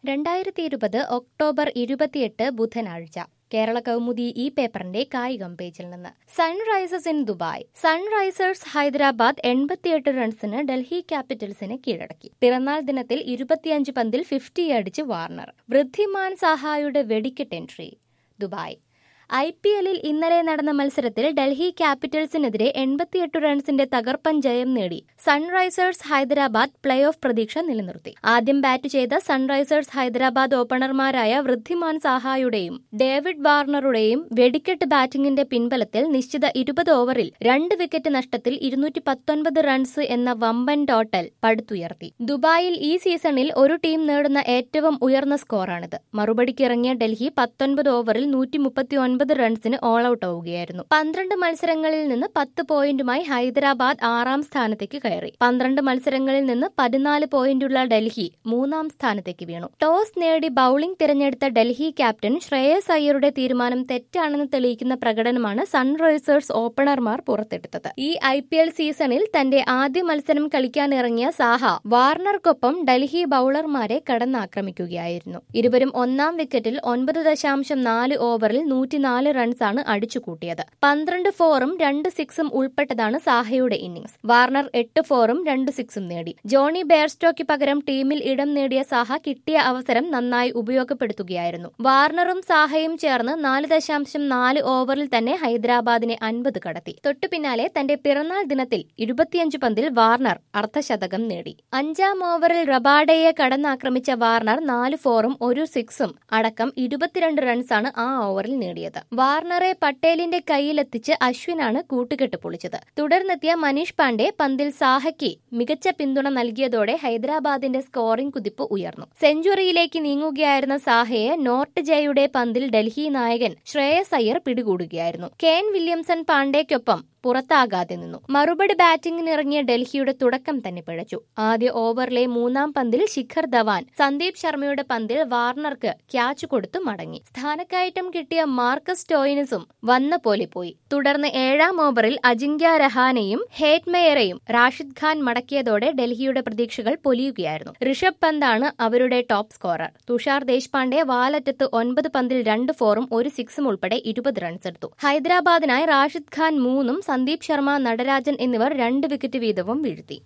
രണ്ടായിരത്തി ഇരുപത് ഒക്ടോബർ ഇരുപത്തിയെട്ട് ബുധനാഴ്ച കേരള കൗമുദി ഈ പേപ്പറിന്റെ കായികം പേജിൽ നിന്ന് Sunrisers in Dubai Sunrisers Hyderabad എൺപത്തിയെട്ട് റൺസിന് ഡൽഹി ക്യാപിറ്റൽസിനെ കീഴടക്കി പിറന്നാൾ ദിനത്തിൽ ഇരുപത്തിയഞ്ച് പന്തിൽ ഫിഫ്റ്റി അടിച്ച് വാർണർ വൃദ്ധിമാൻ സാഹായുടെ വെടിക്കെട്ട് എൻട്രി ദുബായ് ഐ പി എല്ലിൽ ഇന്നലെ നടന്ന മത്സരത്തിൽ ഡൽഹി ക്യാപിറ്റൽസിനെതിരെ എൺപത്തിയെട്ട് റൺസിന്റെ തകർപ്പൻ ജയം നേടി സൺറൈസേഴ്സ് ഹൈദരാബാദ് പ്ലേ ഓഫ് പ്രതീക്ഷ നിലനിർത്തി ആദ്യം ബാറ്റ് ചെയ്ത സൺറൈസേഴ്സ് ഹൈദരാബാദ് ഓപ്പണർമാരായ വൃദ്ധിമാൻ സാഹായുടെയും ഡേവിഡ് വാർണറുടെയും വെടിക്കെട്ട് ബാറ്റിംഗിന്റെ പിൻബലത്തിൽ നിശ്ചിത ഇരുപത് ഓവറിൽ രണ്ട് വിക്കറ്റ് നഷ്ടത്തിൽ ഇരുന്നൂറ്റി പത്തൊൻപത് റൺസ് എന്ന വമ്പൻ ടോട്ടൽ പടുത്തുയർത്തി ദുബായിൽ ഈ സീസണിൽ ഒരു ടീം നേടുന്ന ഏറ്റവും ഉയർന്ന സ്കോറാണിത് മറുപടിക്കിറങ്ങിയ ഡൽഹി പത്തൊൻപത് ഓവറിൽ നൂറ്റി മുപ്പത്തി ഒൻപത് റൺസിന് ഓൾ ഔട്ട് ആവുകയായിരുന്നു പന്ത്രണ്ട് മത്സരങ്ങളിൽ നിന്ന് പത്ത് പോയിന്റുമായി ഹൈദരാബാദ് ആറാം സ്ഥാനത്തേക്ക് കയറി പന്ത്രണ്ട് മത്സരങ്ങളിൽ നിന്ന് പതിനാല് പോയിന്റുള്ള ഡൽഹി മൂന്നാം സ്ഥാനത്തേക്ക് വീണു ടോസ് നേടി ബൌളിംഗ് തിരഞ്ഞെടുത്ത ഡൽഹി ക്യാപ്റ്റൻ ശ്രേയസ് അയ്യരുടെ തീരുമാനം തെറ്റാണെന്ന് തെളിയിക്കുന്ന പ്രകടനമാണ് സൺറൈസേഴ്സ് ഓപ്പണർമാർ പുറത്തെടുത്തത് ഈ ഐ പി എൽ സീസണിൽ തന്റെ ആദ്യ മത്സരം കളിക്കാനിറങ്ങിയ സാഹ വാർണർക്കൊപ്പം ഡൽഹി ബൌളർമാരെ കടന്നാക്രമിക്കുകയായിരുന്നു ഇരുവരും ഒന്നാം വിക്കറ്റിൽ ഒൻപത് ദശാംശം നാല് ഓവറിൽ നൂറ്റിനാല് റൺസാണ് അടിച്ചുകൂട്ടിയത് പന്ത്രണ്ട് ഫോറും രണ്ട് സിക്സും ഉൾപ്പെട്ടതാണ് സാഹയുടെ ഇന്നിംഗ്സ് വാർണർ എട്ട് ഫോറും രണ്ട് സിക്സും നേടി ജോണി ബെയർസ്റ്റോയ്ക്ക് പകരം ടീമിൽ ഇടം നേടിയ സാഹ കിട്ടിയ അവസരം നന്നായി ഉപയോഗപ്പെടുത്തുകയായിരുന്നു വാർണറും സാഹയും ചേർന്ന് നാല് ദശാംശം നാല് ഓവറിൽ തന്നെ ഹൈദരാബാദിനെ അൻപത് കടത്തി തൊട്ടു പിന്നാലെ തന്റെ പിറന്നാൾ ദിനത്തിൽ ഇരുപത്തിയഞ്ച് പന്തിൽ വാർണർ അർദ്ധശതകം നേടി അഞ്ചാം ഓവറിൽ റബാഡയെ കടന്നാക്രമിച്ച വാർണർ നാല് ഫോറും ഒരു സിക്സും അടക്കം ഇരുപത്തിരണ്ട് റൺസാണ് ആ ഓവറിൽ നേടിയത് വാർണറെ പട്ടേലിന്റെ കയ്യിലെത്തിച്ച് അശ്വിനാണ് കൂട്ടുകെട്ട് പൊളിച്ചത് തുടർന്നെത്തിയ മനീഷ് പാണ്ഡെ പന്തിൽ സാഹയ്ക്ക് മികച്ച പിന്തുണ നൽകിയതോടെ ഹൈദരാബാദിന്റെ സ്കോറിംഗ് കുതിപ്പ് ഉയർന്നു സെഞ്ചുറിയിലേക്ക് നീങ്ങുകയായിരുന്ന സാഹയെ നോർട്ട് ജയുടെ പന്തിൽ ഡൽഹി നായകൻ ശ്രേയസ് അയ്യർ പിടികൂടുകയായിരുന്നു കെൻ വില്യംസൺ പാണ്ഡെയ്ക്കൊപ്പം പുറത്താകാതെ നിന്നു മറുപടി ബാറ്റിംഗിനിറങ്ങിയ ഡൽഹിയുടെ തുടക്കം തന്നെ പിഴച്ചു ആദ്യ ഓവറിലെ മൂന്നാം പന്തിൽ ശിഖർ ധവാൻ സന്ദീപ് ശർമ്മയുടെ പന്തിൽ വാർണർക്ക് ക്യാച്ച് കൊടുത്തു മടങ്ങി സ്ഥാനക്കയറ്റം കിട്ടിയ മാർക്കസ് ടോയിനിസും വന്ന പോലെ പോയി തുടർന്ന് ഏഴാം ഓവറിൽ അജിങ്ക്യ രഹാനെയും ഹേറ്റ്മെയറെയും റാഷിദ് ഖാൻ മടക്കിയതോടെ ഡൽഹിയുടെ പ്രതീക്ഷകൾ പൊലിയുകയായിരുന്നു ഋഷഭ് പന്താണ് അവരുടെ ടോപ്പ് സ്കോറർ തുഷാർ ദേശ്പാണ്ഡെ വാലറ്റത്ത് ഒൻപത് പന്തിൽ രണ്ട് ഫോറും ഒരു സിക്സും ഉൾപ്പെടെ ഇരുപത് റൺസ് എടുത്തു ഹൈദരാബാദിനായി റാഷിദ് ഖാൻ മൂന്നും സന്ദീപ് ശർമ്മ നടരാജൻ എന്നിവർ രണ്ട് വിക്കറ്റ് വീതവും വീഴ്ത്തി